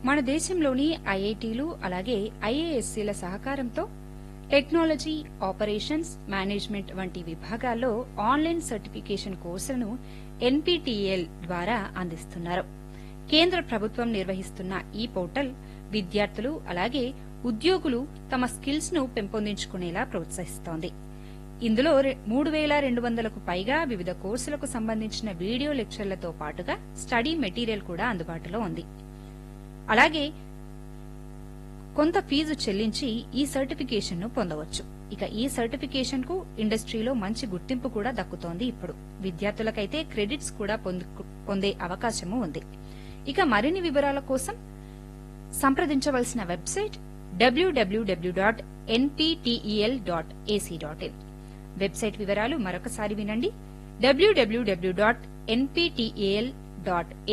మన దేశంలోని ఐఐటీలు అలాగే ఐఏఎస్సీల సహకారంతో టెక్నాలజీ ఆపరేషన్స్ మేనేజ్మెంట్ వంటి విభాగాల్లో ఆన్లైన్ సర్టిఫికేషన్ కోర్సులను ఎన్పీటీఎల్ ద్వారా అందిస్తున్నారు కేంద్ర ప్రభుత్వం నిర్వహిస్తున్న ఈ పోర్టల్ విద్యార్థులు అలాగే ఉద్యోగులు తమ స్కిల్స్ ను పెంపొందించుకునేలా ప్రోత్సహిస్తోంది ఇందులో రె- మూడు వేల రెండు వందలకు పైగా వివిధ కోర్సులకు సంబంధించిన వీడియో లెక్చర్లతో పాటుగా స్టడీ మెటీరియల్ కూడా అందుబాటులో ఉంది అలాగే కొంత ఫీజు చెల్లించి ఈ సర్టిఫికేషన్ ను పొందవచ్చు ఇక ఈ సర్టిఫికేషన్ కు ఇండస్ట్రీలో మంచి గుర్తింపు కూడా దక్కుతోంది ఇప్పుడు విద్యార్థులకైతే క్రెడిట్స్ కూడా పొందు- పొందే అవకాశము ఉంది ఇక మరిన్ని వివరాల కోసం సంప్రదించవలసిన website W W W dot NPTEL dot AC dot in website వివరాలు మరొకసారి వినండి డబ్ల్యూడబ్ల్యూడబ్ల్యూ డాట్ ఎన్పీటీఈఎల్ డాట్